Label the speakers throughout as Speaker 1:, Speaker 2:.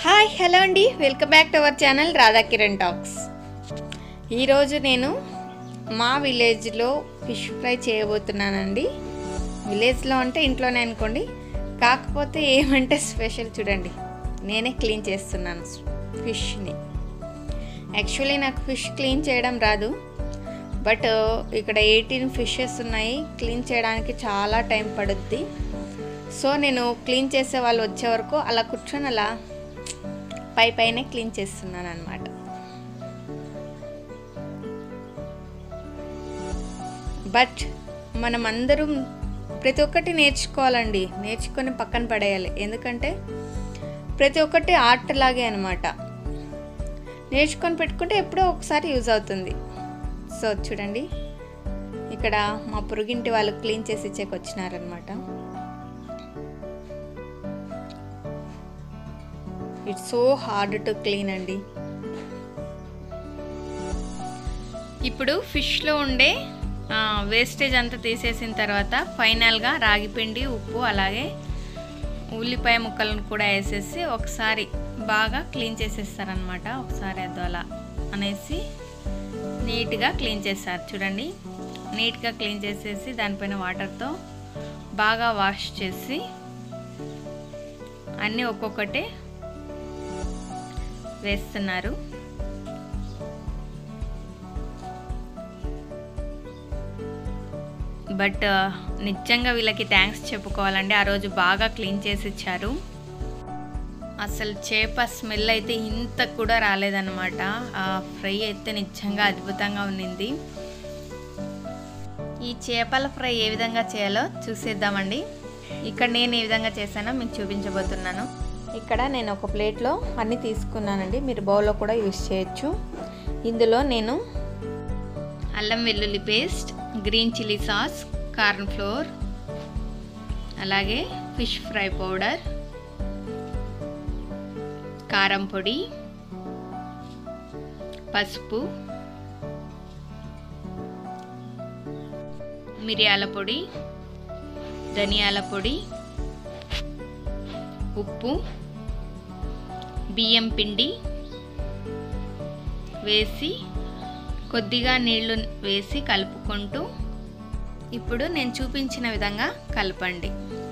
Speaker 1: hi hello అండి welcome back to our channel Radha Kiran talks ఈరోజు నేను మా విలేజ్లో ఫిష్ ఫ్రై చేయబోతున్నానండి విలేజ్లో అంటే ఇంట్లోనే అనుకోండి కాకపోతే ఏమంటే స్పెషల్ చూడండి నేనే క్లీన్ చేస్తున్నాను ఫిష్ని యాక్చువల్లీ నాకు ఫిష్ క్లీన్ చేయడం రాదు బట్ ఇక్కడ ఎయిటీన్ ఫిషెస్ ఉన్నాయి క్లీన్ చేయడానికి చాలా టైం పడుద్ది సో నేను క్లీన్ చేసే వాళ్ళు వచ్చే వరకు అలా కూర్చొని అలా పై పైనే క్లీన్ చేస్తున్నాను అనమాట బట్ మనం అందరం ప్రతి ఒక్కటి నేర్చుకోవాలండి నేర్చుకొని పక్కన పడేయాలి ఎందుకంటే ప్రతి ఒక్కటి ఆర్ట్ లాగే అనమాట నేర్చుకొని పెట్టుకుంటే ఎప్పుడో ఒకసారి యూజ్ అవుతుంది సో చూడండి ఇక్కడ మా పొరుగింటి వాళ్ళు క్లీన్ చేసి ఇచ్చేకి వచ్చినారనమాట it's so hard to clean అండి ఇప్పుడు ఫిష్లో ఉండే వేస్టేజ్ అంతా తీసేసిన తర్వాత ఫైనల్గా రాగిపిండి ఉప్పు అలాగే ఉల్లిపాయ ముక్కలను కూడా వేసేసి ఒకసారి బాగా క్లీన్ చేసేస్తారనమాట ఒకసారి అది అలా అనేసి నీట్గా క్లీన్ చేస్తారు చూడండి నీట్గా క్లీన్ చేసేసి దానిపైన వాటర్తో బాగా వాష్ చేసి అన్నీ ఒక్కొక్కటి వేస్తున్నారు బట్ నిజంగా వీళ్ళకి థ్యాంక్స్ చెప్పుకోవాలండి ఆ రోజు బాగా క్లీన్ చేసి ఇచ్చారు అసలు చేప స్మెల్ అయితే ఇంత కూడా రాలేదన్నమాట ఆ ఫ్రై అయితే నిజంగా అద్భుతంగా ఉన్నింది ఈ చేపల ఫ్రై ఏ విధంగా చేయాలో చూసేద్దామండి ఇక్కడ నేను ఏ విధంగా చేశానో మీకు చూపించబోతున్నాను ఇక్కడ నేను ఒక ప్లేట్లో అన్నీ తీసుకున్నానండి మీరు బౌల్లో కూడా యూస్ చేయొచ్చు ఇందులో నేను అల్లం వెల్లుల్లి paste green chilli sauce corn flour అలాగే ఫిష్ ఫ్రై పౌడర్ కారం పొడి పసుపు మిరియాల పొడి ధనియాల పొడి ఉప్పు బియ్యం పిండి వేసి కొద్దిగా నీళ్లు వేసి కలుపుకుంటూ ఇప్పుడు నేను చూపించిన విధంగా కలపండి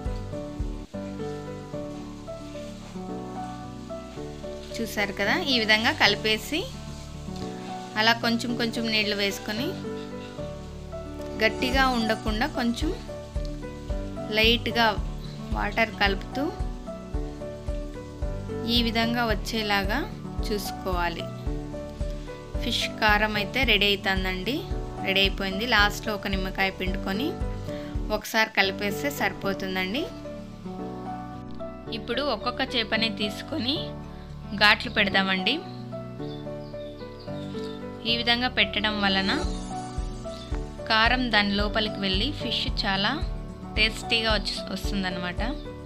Speaker 1: చూసారు కదా ఈ విధంగా కలిపేసి అలా కొంచెం కొంచెం నీళ్లు వేసుకొని గట్టిగా ఉండకుండా కొంచెం లైట్గా వాటర్ కలుపుతూ ఈ విధంగా వచ్చేలాగా చూసుకోవాలి ఫిష్ కారం అయితే రెడీ అవుతుందండి రెడీ అయిపోయింది లాస్ట్లో ఒక నిమ్మకాయ పిండుకొని ఒకసారి కలిపేస్తే సరిపోతుందండి ఇప్పుడు ఒక్కొక్క చేపని తీసుకొని ఘాట్లు పెడదామండి ఈ విధంగా పెట్టడం వలన కారం దాని లోపలికి వెళ్ళి ఫిష్ చాలా టేస్టీగా వచ్చి వస్తుందన్నమాట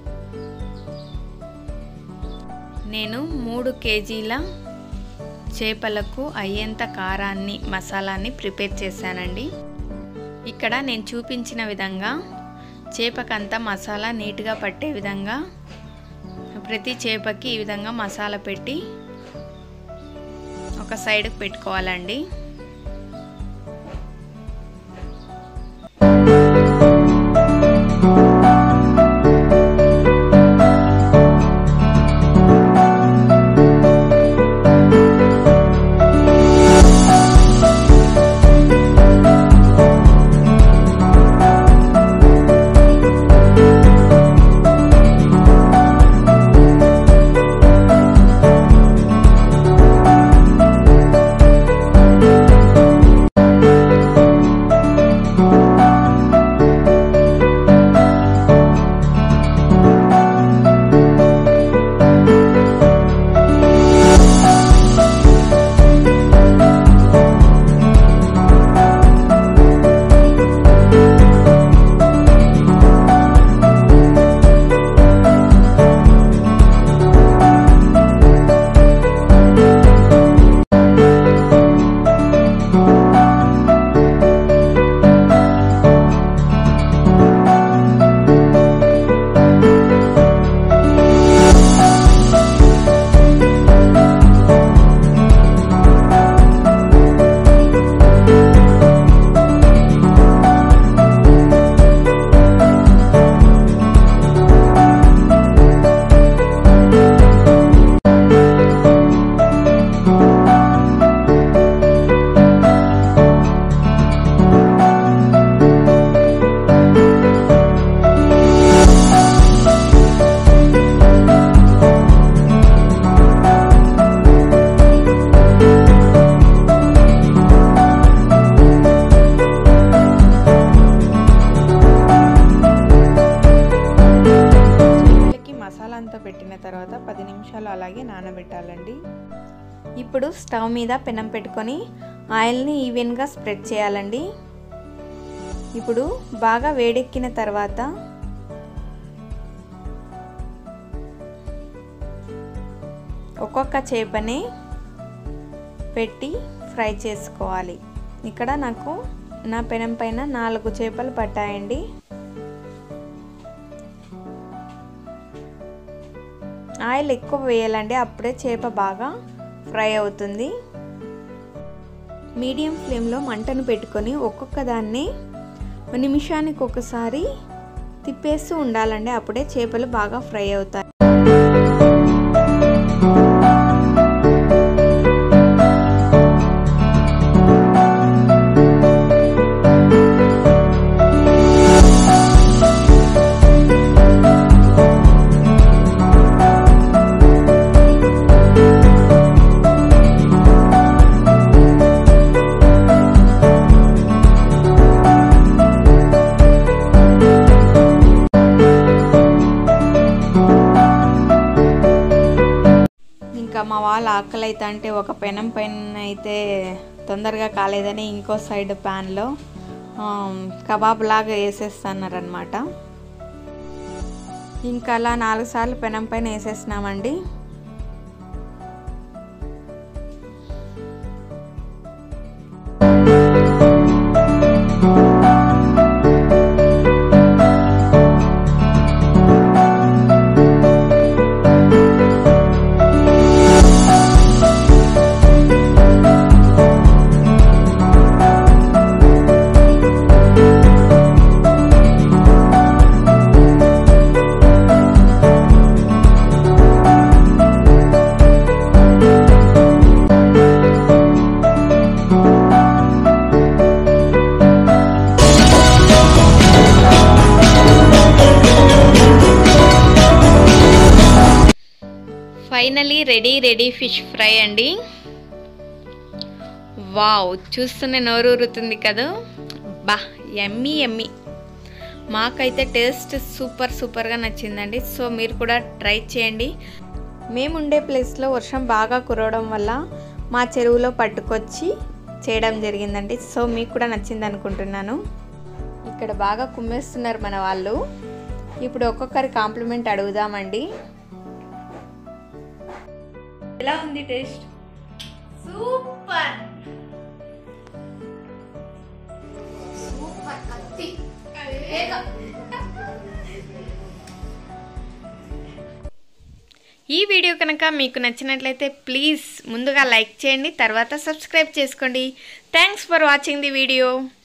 Speaker 1: నేను మూడు కేజీల చేపలకు అయ్యేంత కారాన్ని మసాలాని ప్రిపేర్ చేశానండి ఇక్కడ నేను చూపించిన విధంగా చేపకంతా మసాలా నీట్గా పట్టే విధంగా ప్రతి చేపకి ఈ విధంగా మసాలా పెట్టి ఒక సైడ్కి పెట్టుకోవాలండి తర్వాత పది నిమిషాలు అలాగే నానబెట్టాలండి ఇప్పుడు స్టవ్ మీద పెనం పెట్టుకొని ఆయిల్ని ఈవెన్గా స్ప్రెడ్ చేయాలండి ఇప్పుడు బాగా వేడెక్కిన తర్వాత ఒక్కొక్క చేపని పెట్టి ఫ్రై చేసుకోవాలి ఇక్కడ నాకు నా పెనం పైన నాలుగు చేపలు పట్టాయండి ఆయిల్ ఎక్కువ వేయాలండి అప్పుడే చేప బాగా ఫ్రై అవుతుంది మీడియం ఫ్లేమ్లో మంటను పెట్టుకొని ఒక్కొక్క దాన్ని నిమిషానికి ఒకసారి తిప్పేస్తూ ఉండాలండి అప్పుడే చేపలు బాగా ఫ్రై అవుతాయి ఇంకా మా వాళ్ళు ఆకలి అయితే అంటే ఒక పెనం పైన అయితే తొందరగా కాలేదని ఇంకో సైడ్ ప్యాన్లో కబాబ్ లాగా వేసేస్తున్నారనమాట ఇంకా అలా నాలుగు సార్లు పెనం పైన వేసేసినామండి finally ready ready fish fry అండి వావ్ చూస్తూనే నోరూరుతుంది కదా బా ఎమ్మీ ఎమ్మీ మాకైతే టేస్ట్ సూపర్ సూపర్గా నచ్చిందండి సో మీరు కూడా ట్రై చేయండి మేముండే ప్లేస్లో వర్షం బాగా కురవడం వల్ల మా చెరువులో పట్టుకొచ్చి చేయడం జరిగిందండి సో మీకు కూడా నచ్చింది అనుకుంటున్నాను ఇక్కడ బాగా కుమ్మేస్తున్నారు మన వాళ్ళు ఇప్పుడు ఒక్కొక్కరి కాంప్లిమెంట్ అడుగుదామండి ఎలా ఉంది టేస్ట్
Speaker 2: సూపర్ సూపర్ కత్తి ఏక
Speaker 1: ఈ వీడియో కనుక మీకు నచ్చినట్లయితే ప్లీజ్ ముందుగా లైక్ చేయండి తర్వాత సబ్స్క్రైబ్ చేసుకోండి thanks for watching the video